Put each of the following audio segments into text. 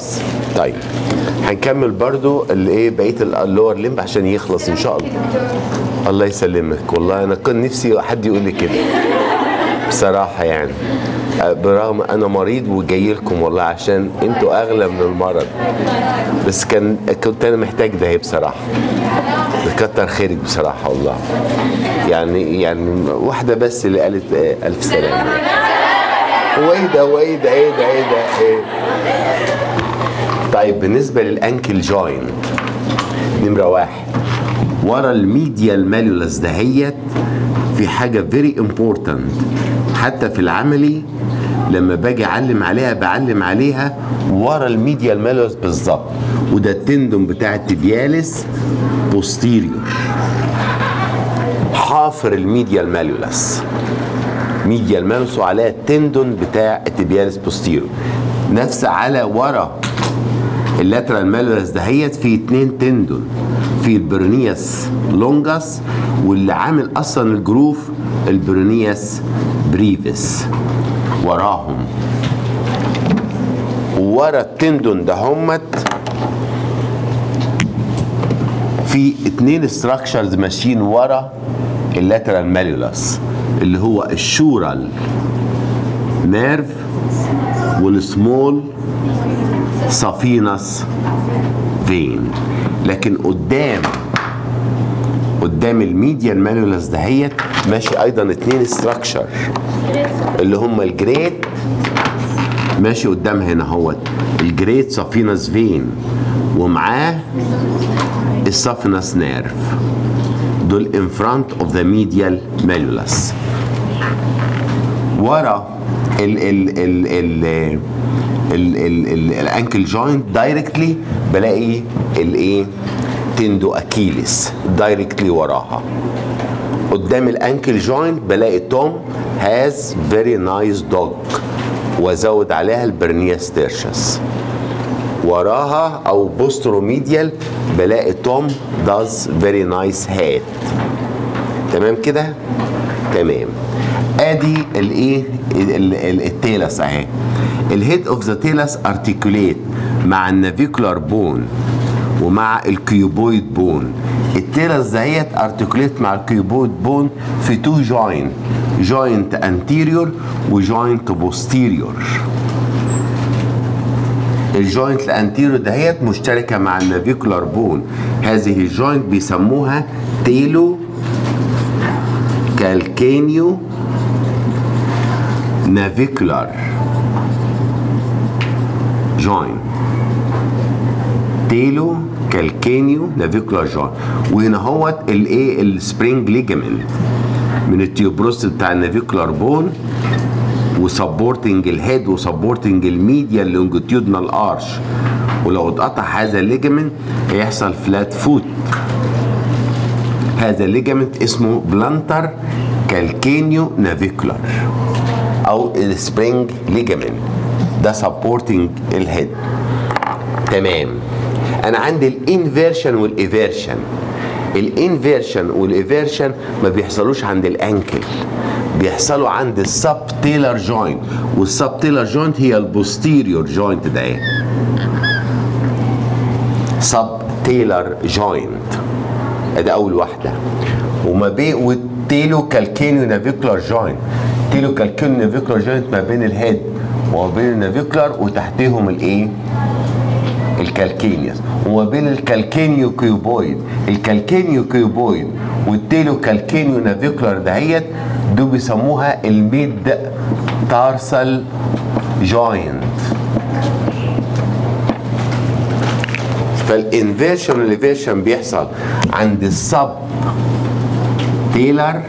خلاص طيب هنكمل برضو الايه بقيه اللور ليمب عشان يخلص ان شاء الله الله يسلمك والله انا كان نفسي حد يقول لي كده بصراحه يعني أه، برغم انا مريض وجاي لكم والله عشان انتوا اغلى من المرض بس كان كنت انا محتاج ده بصراحه كتر خيرك بصراحه والله يعني يعني واحده بس اللي قالت آه، الف سلامه هو ايه ده هو ايه ده ايه ده ايه ده ايه طيب بالنسبه للانكل جوينت نمره واحد ورا الميديال ماليولس دهيت في حاجه فيري امبورتنت حتى في العملي لما باجي اعلم عليها بعلم عليها ورا الميديال ماليولس بالظبط وده التندون بتاع التبيالس بوستيريور حافر الميديال ماليولس ميديال ماليولس وعليها التندون بتاع التبيالس بوستيريور نفس على ورا اللاترال مالورس دهيت في اتنين تندون في البرونياس لونجاس واللي عامل اصلا الجروف البرونياس بريفيس وراهم ورا التندون ده همت في اتنين ستراكشرز ماشيين ورا اللاترال ماليولاس اللي هو الشورال نيرف والسمول صافينس فين لكن قدام قدام الميديال مانولس دهيت ماشي ايضا اتنين ستراكشر اللي هم الجريت ماشي قدام هنا اهوت الجريت صافينس فين ومعاه الصافينس نيرف دول in front of the medial malleolus ورا ال ال ال ال ال ال ال الانكل جوينت دايركتلي بلاقي الايه تندو اكيلس دايركتلي وراها قدام الانكل جوينت بلاقي توم هاز فيري نايس دوج وازود عليها البرنيا ستيرشس وراها او بوستروميديال بلاقي توم داز فيري نايس هات تمام كده تمام ادي الايه ال- ال- التيلس اهي الهيد اوف ذا تيلس ارتيكوليت مع النافيكولار بون ومع الكيوبويد بون التيلس دهيت ارتيكوليت مع الكيوبويد بون في تو جوينت جوينت انتيريور وجوينت بوستيريور الجوينت الانتيريور دهيت مشتركه مع النافيكولار بون هذه الجوينت بيسموها تيلو كالكينيو نافيكولار جوينت تيلو كالكينيو نافيكولار جوينت وهنا هوت الايه السبرينج ليجامنت من التيوبروست بتاع النافيكولار بون وسبورتنج الهيد وسبورتنج الميديا اللونجيتيودنال ارش ولو اتقطع هذا الليجمنت هيحصل فلات فوت هذا الليجمنت اسمه بلانتر كالكينيو نافيكولار او السبرينج ليجمنت ده سبورتنج الهيد تمام انا عندي الانفيرشن والايفيرشن الانفيرشن والايفيرشن ما بيحصلوش عند الانكل بيحصلوا عند السب تيلر جوينت والسب تيلر جوينت هي البوستيريور جوينت ده ايه سب تيلر جوينت ادي اول واحده وما بين والتيلو كالكينيو نافيكولار جوينت تيلو كالكينيو نافيكولار جوينت ما بين الهيد وما بين النافيكولار وتحتهم الايه الكالكينيوس وما بين الكالكينيو كيوبويد الكالكينيو كيوبويد والتيلو كالكينيو نافيكولار دهيت دول بيسموها الميد تارسال جوينت فالانفيرشن والليفيشن بيحصل عند السب تيلر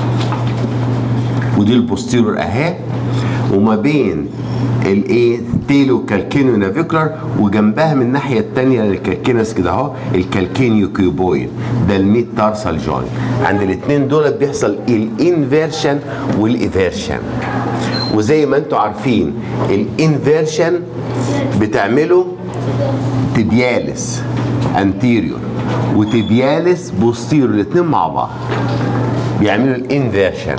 ودي البوستيرور اهي وما بين الايه تيلو كالكينيو نافيكولار وجنبها من الناحيه الثانيه للكالكينس كده اهو الكالكينيو كيوبويد ده الميد تارسال جوينت عند الاثنين دول بيحصل الانفيرشن والايفيرشن وزي ما انتم عارفين الانفيرشن بتعمله تبيالس انتيريور وتبيالس بوستيريور الاثنين مع بعض بيعملوا الانفيرشن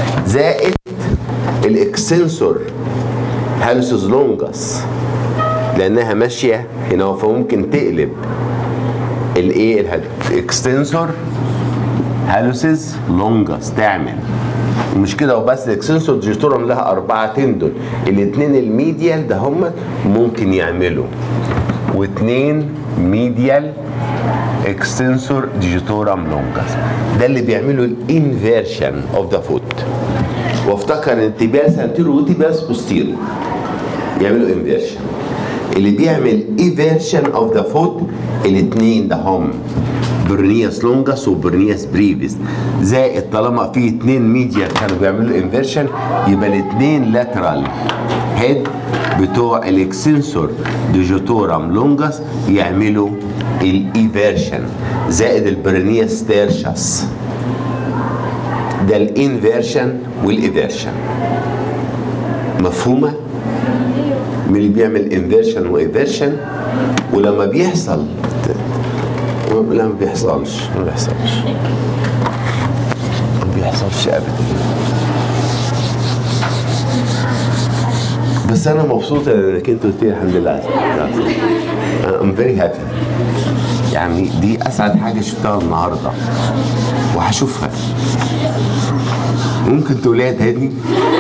زائد الاكسنسور هالوسوس لونجاس لانها ماشيه هنا فممكن تقلب الايه الاكستنسور هالوسيس لونجاس تعمل ومش كده وبس الاكستنسور ديجيتورم لها اربعه تندون الاثنين الميديال ده هم ممكن يعملوا واثنين ميديال اكستنسور ديجيتورم لونجاس ده اللي بيعملوا الانفيرشن اوف ذا فوت وافتكر ان تيبياس انتيرو وتيبياس بوستيرو يعملوا انفيرشن اللي بيعمل ايفيرشن اوف ذا فوت الاثنين ده هم برنياس لونجاس وبرنياس بريفيس زائد طالما في اتنين ميديا كانوا بيعملوا انفيرشن يبقى الاثنين لاترال هيد بتوع الاكسنسور ديجيتورام لونجاس يعملوا الايفيرشن زائد البرنياس تيرشاس ده الانفيرشن والايفيرشن مفهومه من اللي بيعمل انفيرشن وايفيرشن ولما بيحصل لا ما بيحصلش ما بيحصلش ما بيحصلش ابدا بس انا مبسوط انك انت قلت لي الحمد لله ام فيري هابي يعني دي اسعد حاجه شفتها النهارده وهشوفها ممكن تقوليها تاني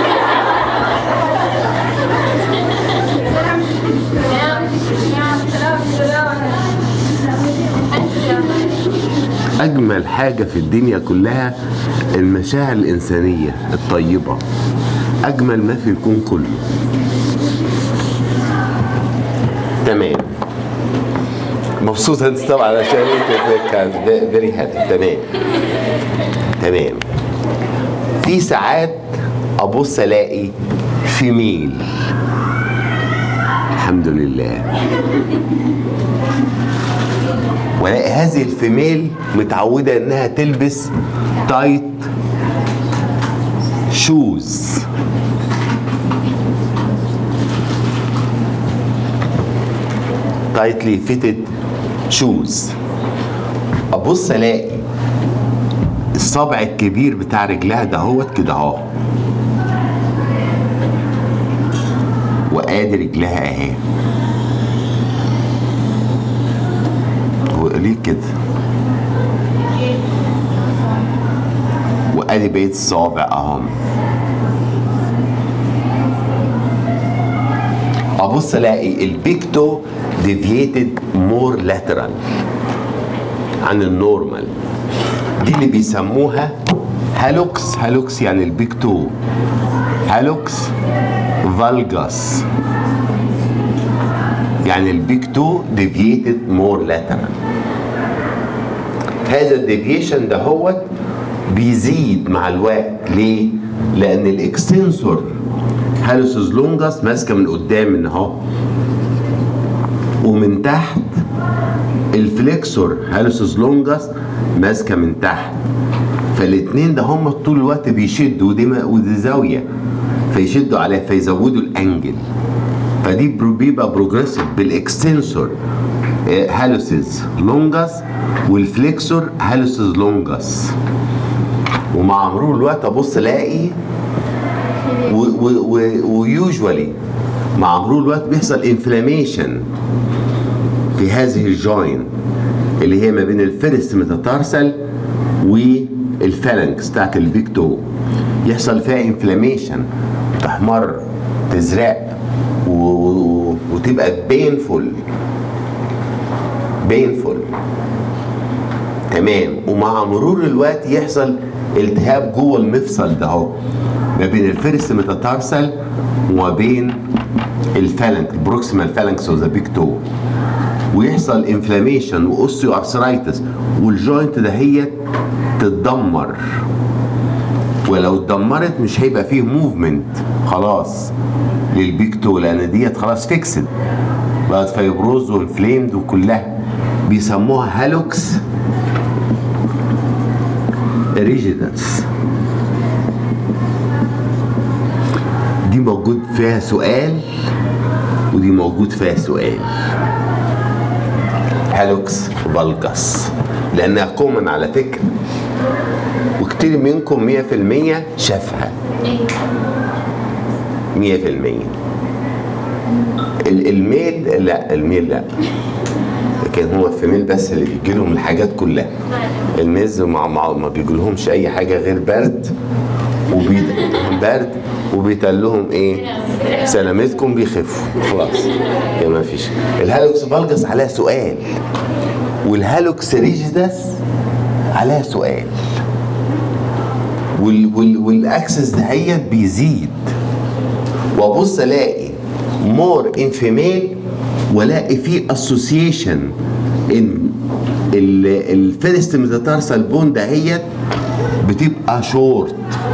اجمل حاجه في الدنيا كلها المشاعر الانسانيه الطيبه اجمل ما في الكون كله تمام مبسوط انت طبعا عشان انت كان فيري هابي تمام تمام في ساعات ابص الاقي فيميل الحمد لله والاقي هذه الفيميل متعوده انها تلبس تايت شوز تايتلي فيتد شوز ابص الاقي الصبع الكبير بتاع رجلها دهوت كده اهو وادي رجلها اهي ليه كده وادي بقيه الصوابع اهم ابص الاقي البيكتو ديفييتد مور لاترال عن النورمال دي اللي بيسموها هالوكس هالوكس يعني البيكتو هالوكس فالجاس يعني البيكتو ديفييتد مور لاترال هذا الديفيشن ده هو بيزيد مع الوقت ليه؟ لأن الإكستنسور هالوسوس لونجاس ماسكة من قدام من أهو ومن تحت الفليكسور هالوسوس لونجاس ماسكة من تحت فالاتنين ده هم طول الوقت بيشدوا ودي ودي زاوية فيشدوا عليها فيزودوا الأنجل فدي بيبقى بروجريسيف بالاكستنسور هالوسيس لونجاس والفليكسور هالوسيس لونجاس ومع مرور الوقت ابص الاقي ويوجوالي مع مرور الوقت بيحصل انفلاميشن في هذه الجوين اللي هي ما بين الفيرست ميتاتارسل والفالنكس بتاعت البيك تو يحصل فيها انفلاميشن تحمر تزرق وتبقى بينفول بينفول تمام ومع مرور الوقت يحصل التهاب جوه المفصل ده اهو ما بين الفيرست ميتاتارسل وما بين الفالنك البروكسيمال فالنكس اوف ذا بيج تو ويحصل انفلاميشن واوستيو ارثرايتس والجوينت دهيت تتدمر ولو اتدمرت مش هيبقى فيه موفمنت خلاص للبيك تو لان ديت خلاص فيكسد بقت فيبروز وانفليمد وكلها بيسموها هالوكس ريجيدنس دي موجود فيها سؤال ودي موجود فيها سؤال هالوكس فالجاس لانها كومن على فكره وكتير منكم 100% شافها 100% ال- الميل لا الميل لا لكن هو الفيميل بس اللي بيجي لهم الحاجات كلها الميز مع مع ما بيجي لهمش اي حاجه غير برد وبيد برد وبيتقال لهم ايه سلامتكم بيخفوا خلاص كده ما فيش الهالوكس فالجس عليها سؤال والهالوكس ريجيدس عليها سؤال وال وال والاكسس دهيت بيزيد وابص الاقي مور ان فيميل والاقي في اسوسيشن ان الفيرست ميتاتارسال بون دهيت بتبقى شورت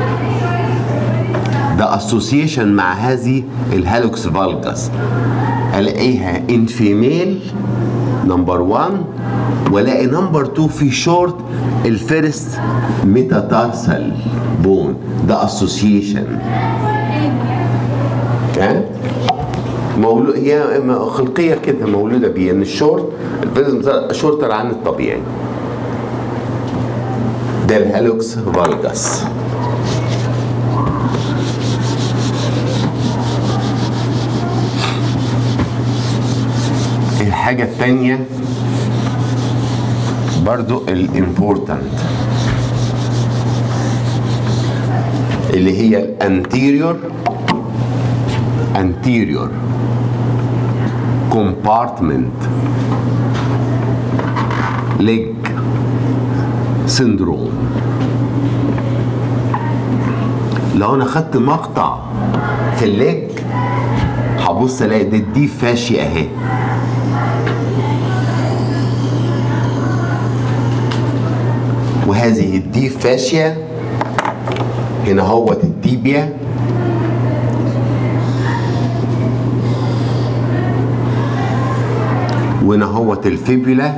ده اسوسيشن مع هذه الهالوكس فالجس الاقيها ان فيميل نمبر 1 والاقي نمبر 2 في شورت الفيرست ميتاتارسال بون ده اسوسيشن مولود هي خلقيه كده مولوده بيه ان الشورت الفيرست شورتر عن الطبيعي ده الهالوكس فالجس الحاجة التانية برضو الامبورتنت اللي هي الانتيريور anterior compartment leg syndrome لو انا خدت مقطع في الليج هبص الاقي ده دي فاشي اهي وهذه الدي فاشية هنا هوت التيبيا وهنا هوت الفيبولا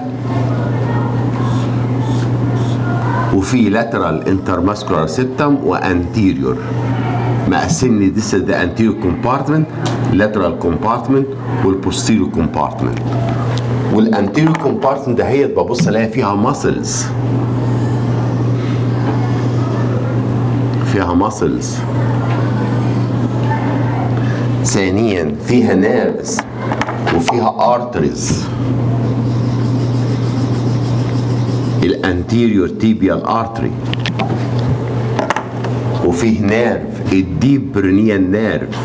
وفي لاترال انترماسكولار سيبتم وانتيريور مقسمني ديس ده انتيريور كومبارتمنت لاترال كومبارتمنت والبوستيريور كومبارتمنت والانتيريور كومبارتمنت دهيت ببص الاقي فيها ماسلز فيها ماسلز ثانيا فيها نيرفز وفيها ارتريز الانتيريور تيبيال ارتري وفيه نيرف الديب برينيال نيرف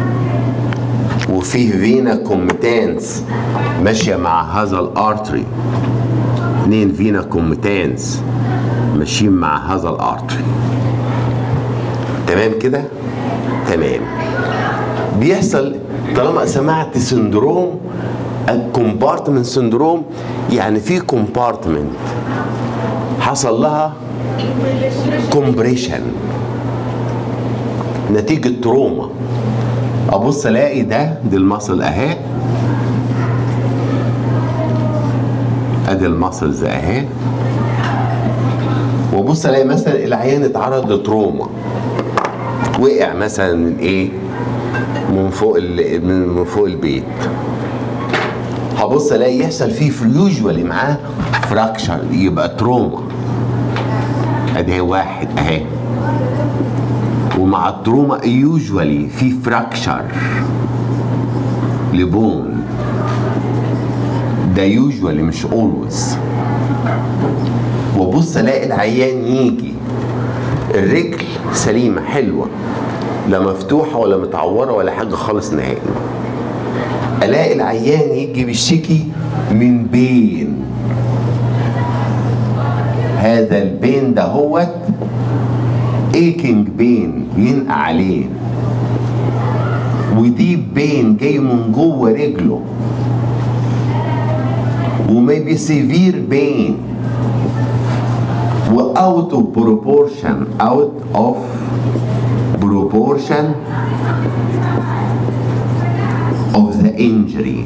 وفيه فينا كوميتانس ماشيه مع هذا الارتري اثنين فينا كوميتانس ماشيين مع هذا الارتري تمام كده تمام بيحصل طالما سمعت سندروم الكومبارتمنت سندروم يعني في كومبارتمنت حصل لها كومبريشن نتيجة تروما ابص الاقي ده دي المصل اهي ادي المصلز اهي وابص الاقي مثلا العيان اتعرض لتروما وقع مثلا من ايه من فوق ال- من من فوق البيت هبص الاقي يحصل فيه يوجوالي معاه فراكشر يبقى تروما ادي واحد اهي ومع التروما يوجوالي في فراكشر لبون ده يوجوالي مش اولويز وابص الاقي العيان يجي الرجل سليمه حلوه لا مفتوحه ولا متعوره ولا حاجه خالص نهائي الاقي العيان يجي بيشتكي من بين هذا البين ده هوت ايكينج بين ينقع عليه ودي بين جاي من جوه رجله وميبي سيفير بين واوت اوف بروبورشن اوت اوف proportion of the injury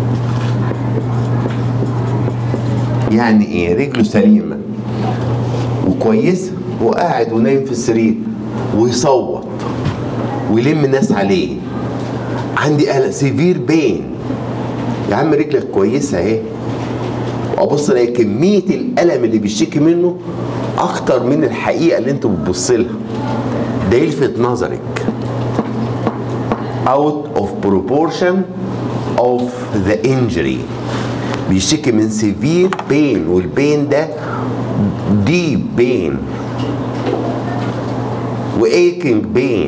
يعني ايه رجله سليمة وكويسة وقاعد ونايم في السرير ويصوت ويلم الناس عليه عندي قلق سيفير بين يا عم رجلك كويسة اهي وابص الاقي كمية الألم اللي بيشتكي منه أكتر من الحقيقة اللي انت بتبص لها ده يلفت نظرك out of proportion of the injury بيشتكي من severe pain والبين ده deep pain و aching pain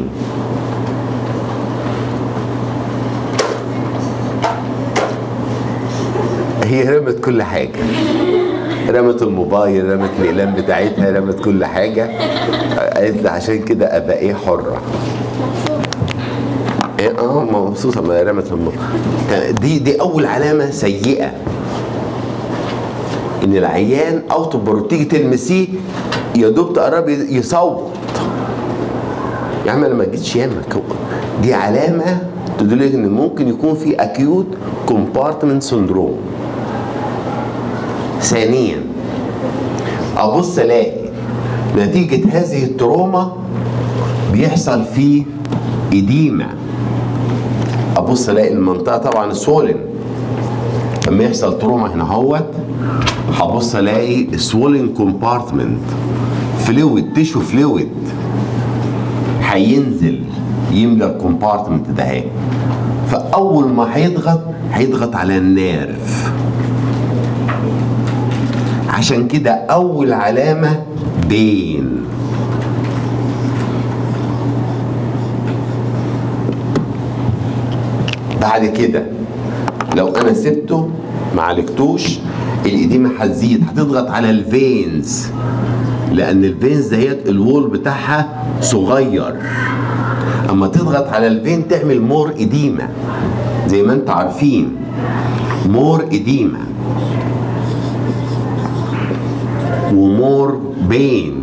هي رمت كل حاجة رمت الموبايل رمت الأقلام بتاعتها رمت كل حاجة قالت لي عشان كده أبقى إيه حرة إيه اه مبسوطة ما رمت الم... دي دي أول علامة سيئة إن العيان أوتو تيجي تلمسيه يا دوب تقرب يصوت يا عم انا ما جيتش يامك دي علامه تدل ان ممكن يكون في اكيوت كومبارتمنت سندروم ثانيا ابص الاقي نتيجه هذه التروما بيحصل فيه اديمه ابص الاقي المنطقه طبعا سولن لما يحصل تروما هنا اهوت هبص الاقي سولن كومبارتمنت فلويد تيشو فلويد هينزل يملى الكومبارتمنت ده اهي فاول ما هيضغط هيضغط على النيرف عشان كده اول علامه بين بعد كده لو انا سبته ما عالجتوش الاديمه هتزيد هتضغط على الفينز لان الفينز دهيت الوول بتاعها صغير اما تضغط على الفين تعمل مور اديمه زي ما انتم عارفين مور اديمه ومور بين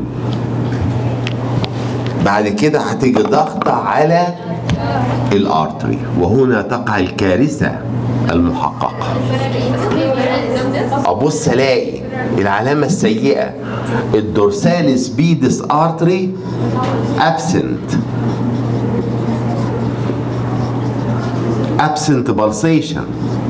بعد كده هتيجي ضغطة على الارتري وهنا تقع الكارثة المحققة ابص الاقي العلامة السيئة الدورساليس بيدس ارتري ابسنت absent pulsation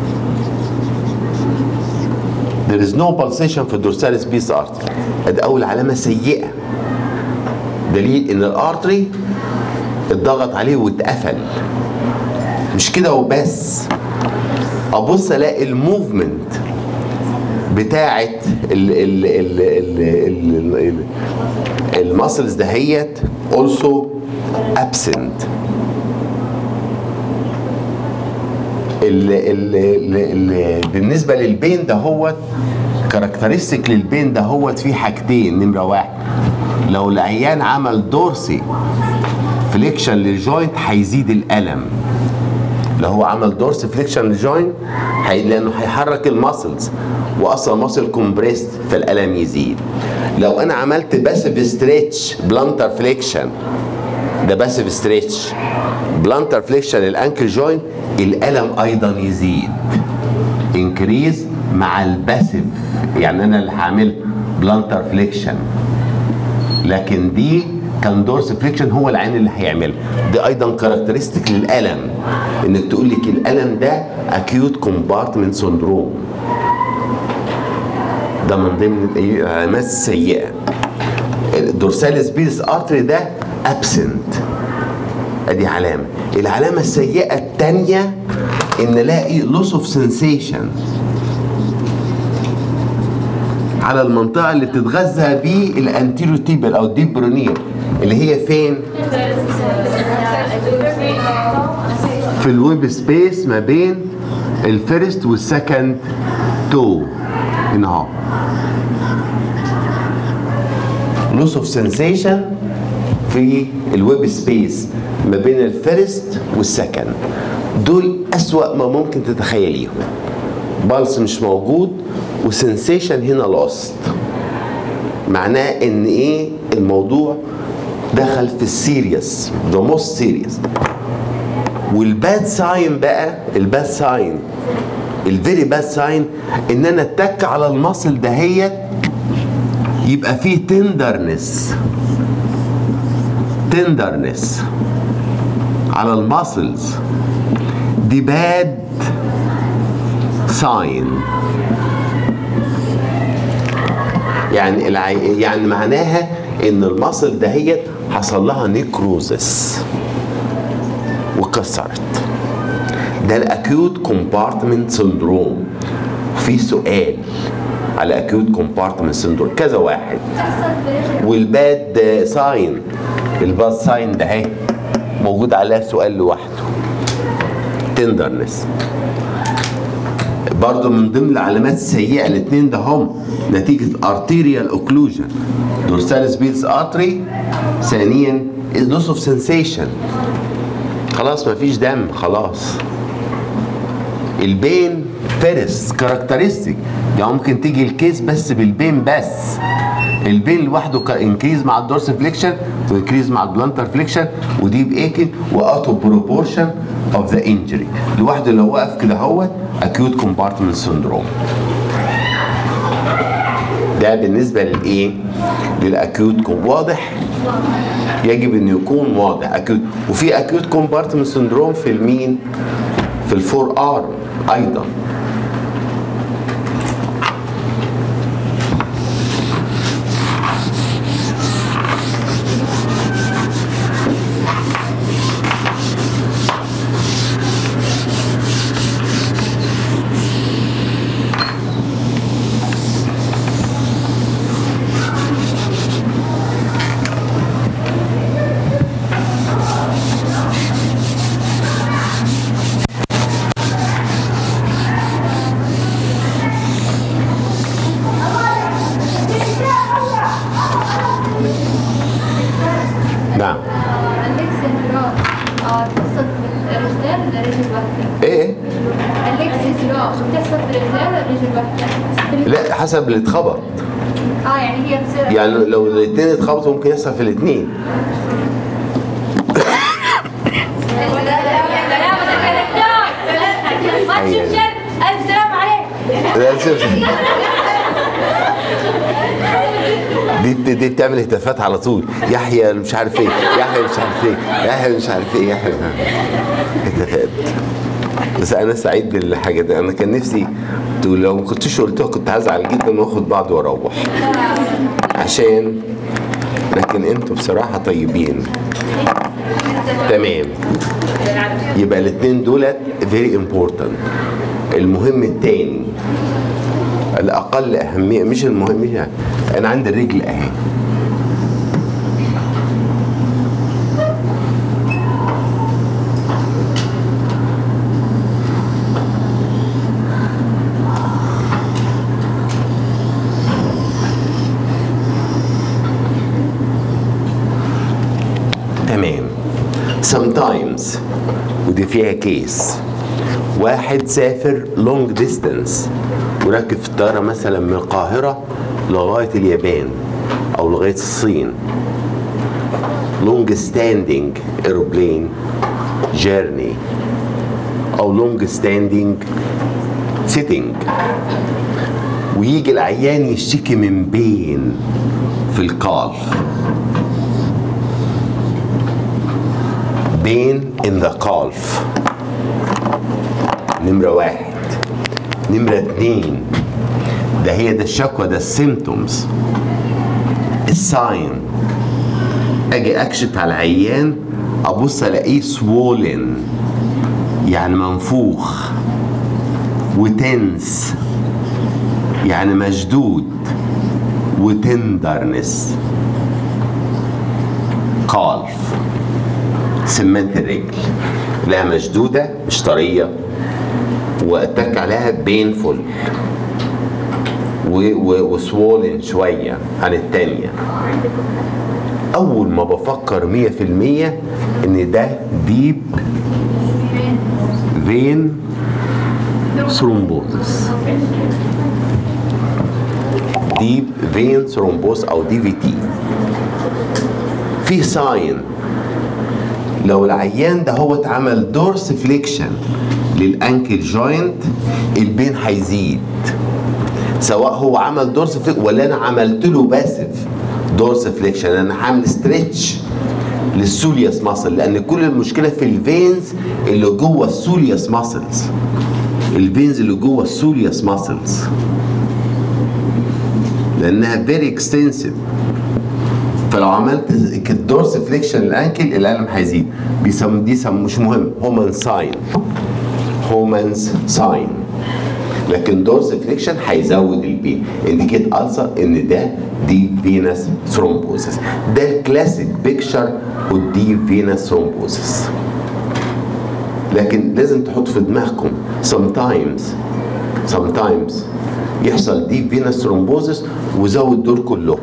there is no pulsation في الدورساليس بيس ارتري ادي اول علامه سيئه دليل ان الارتري اتضغط عليه واتقفل مش كده وبس ابص الاقي الموفمنت بتاعه ال ال ال ال ال الماسلز دهيت also absent ال ال ال ال بالنسبه للبين دهوت كاركترستيك للبين دهوت في حاجتين نمره واحد لو العيان عمل دورسي فليكشن للجوينت هيزيد الالم لو هو عمل دورسي فليكشن للجوينت هي لانه هيحرك الماسلز واصلا ماسل كومبريست فالالم يزيد لو انا عملت باسيف ستريتش بلانتر فليكشن ده باسيف ستريتش بلانتر فليكشن للانكل جوينت الالم ايضا يزيد انكريز مع الباسيف يعني انا اللي هعمل بلانتر فليكشن لكن دي كان دورس فليكشن هو العين اللي هيعملها دي ايضا كاركترستيك للالم انك تقول لك الالم ده اكيوت كومبارتمنت سندروم ده من ضمن العلامات السيئه الدورساليس بيس ارتري ده ابسنت ادي علامه العلامه السيئه الثانيه ان الاقي لوس اوف سنسيشن على المنطقه اللي بتتغذى بيه الانتيريو تيبل او الديب برونير اللي هي فين في الويب سبيس ما بين الفيرست والسكند تو هنا اهو لوس اوف سنسيشن في الويب سبيس ما بين الفيرست والسكند دول أسوأ ما ممكن تتخيليهم بالس مش موجود وسنسيشن هنا لوست معناه ان ايه الموضوع دخل في السيريس ذا موست سيريس والباد ساين بقى الباد ساين الفيري باد ساين ان انا اتك على المصل دهيت يبقى فيه تندرنس تندرنس على الماسلز دي باد ساين يعني العي... يعني معناها ان المصل دهيت حصل لها نيكروزس وكسرت ده الاكيوت كومبارتمنت سندروم في سؤال على اكيوت كومبارتمنت سندروم كذا واحد والباد ساين الباد ساين ده اهي موجود عليها سؤال لوحده تندرنس برضه من ضمن العلامات السيئه الاثنين ده هم نتيجه ارتيريال اوكلوجن دورساليس بيلز ارتري ثانيا لوس اوف سensation خلاص مفيش دم خلاص البين فيرس كاركترستيك يعني ممكن تيجي الكيس بس بالبين بس البين لوحده انكريز مع الدورس فليكشن وانكريز مع البلانتر فليكشن ودي بايكن واوتو بروبورشن اوف ذا انجري لوحده لو وقف كده هو اكيوت كومبارتمنت سندروم ده بالنسبه للايه للاكيوت كوم واضح يجب انه يكون واضح اكيوت وفي اكيوت كومبارتمنت سندروم في المين في الفور ارم ايضا نعم بتحصل في الرجال ولا رجل واحدة؟ ايه اللكسس بتحصل في الرجال ولا رجل واحدة؟ لا حسب اللي اتخبط اه يعني هي بتصير يعني لو الاثنين اتخبطوا ممكن يحصل في الاثنين ما تشوف شر الف سلام عليك لا شوف دي دي بتعمل هتافات على طول يحيى مش عارف ايه يحيى مش عارف ايه يحيى مش عارف ايه يحيى هتافات بس انا سعيد بالحاجه دي انا كان نفسي تقول لو ما كنتش قلتها كنت هزعل جدا واخد بعض واروح عشان لكن انتوا بصراحه طيبين تمام يبقى الاثنين دولت فيري امبورتنت المهم التاني الاقل اهميه مش المهم مش انا عندي الرجل اهي تمام sometimes ودي فيها كيس واحد سافر لونج ديستانس وركب في الطياره مثلا من القاهره لغايه اليابان او لغايه الصين لونج ستاندينج ايروبلين جيرني او لونج ستاندينج سيتنج ويجي العيان يشتكي من بين في القلب بين in the calf نمرة واحد نمرة اتنين ده هي ده الشكوى ده السيمتومز الساين اجي اكشف على العيان ابص الاقيه swollen يعني منفوخ وتنس يعني مشدود وتندرنس قالف سمنت الرجل لها مشدودة مش طرية واتك عليها بينفول وسوولن شوية عن التانية أول ما بفكر مية في المية إن ده ديب فين ثرومبوزس ديب فين ثرومبوز أو دي في تي في ساين لو العيان ده هو اتعمل دورس فليكشن للانكل جوينت البين هيزيد سواء هو عمل دورس فليكشن ولا انا عملت له باسف دورس فليكشن انا هعمل ستريتش للسوليوس ماسل لان كل المشكله في الفينز اللي جوه السوليوس ماسلز الفينز اللي جوه السوليوس ماسلز لانها فيري اكستنسيف فلو عملت الدورس فليكشن الانكل الالم هيزيد بيسم دي سم مش مهم هومن ساين هومانز ساين لكن دورز فليكشن هيزود البين انديكيت السر ان ده دي فينس ثرومبوزس ده الكلاسيك بيكتشر والدي فينس ثرومبوزس لكن لازم تحط في دماغكم sometimes sometimes يحصل ديب فينس ثرومبوزس وزود دول كلهم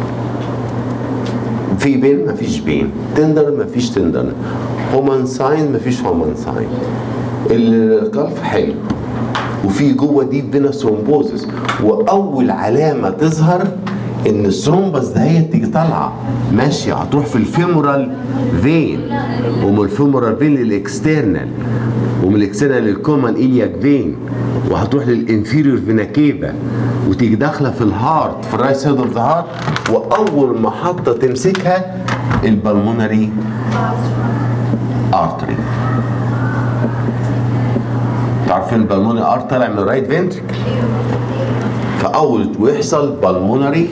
في بين مفيش بين تندر مفيش تندر هومان ساين مفيش هومان ساين القلب حلو وفي جوه ديب فينس ثرومبوزس واول علامه تظهر ان الثرومبس ده هي تيجي طالعه ماشيه هتروح في الفيمورال فين ومن الفيمورال فين للاكسترنال ومن الاكسترنال للكومن ايلياك فين وهتروح للانفيريور فينا كيفا وتيجي داخله في الهارت في الرايت سايد اوف ذا هارت واول محطه تمسكها البلمونري ارتري تعرفين البلمونري ارت طالع من الرايت فنتركل فاول ويحصل بالمونري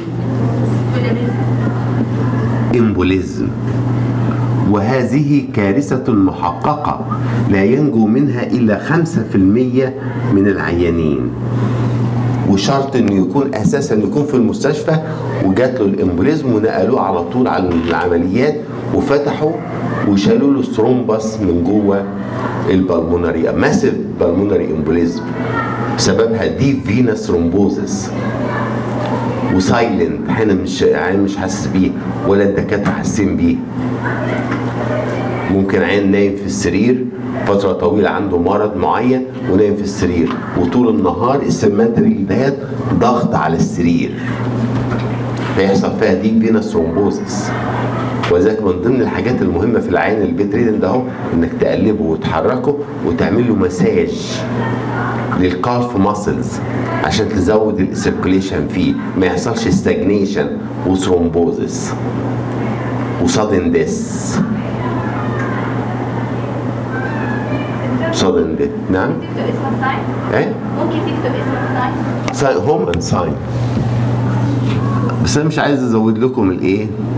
امبوليزم وهذه كارثة محققة لا ينجو منها إلا 5% من العيانين وشرط انه يكون اساسا يكون في المستشفى وجات له الامبوليزم ونقلوه على طول على العمليات وفتحوا وشالوا له الثرومبس من جوه البلمونري ماسيف بالمونري امبوليزم سببها ديب فينس ثرومبوزس وسايلنت احنا مش يعني مش حاسس بيه ولا الدكاتره حاسين بيه ممكن عين نايم في السرير فترة طويلة عنده مرض معين ونايم في السرير وطول النهار السمنتري دهيت ضغط على السرير فيحصل فيها ديب فينس ثرومبوزس وذلك من ضمن الحاجات المهمة في العين البيت ريدن ده اهو انك تقلبه وتحركه وتعمل له مساج للكالف ماسلز عشان تزود السيركوليشن فيه ما يحصلش ستاجنيشن وثرومبوزس وصدن ديس صدن ديس نعم تكتب اسم الساين ايه ممكن تكتب اسم الساين هوم اند ساين بس انا مش عايز ازود لكم الايه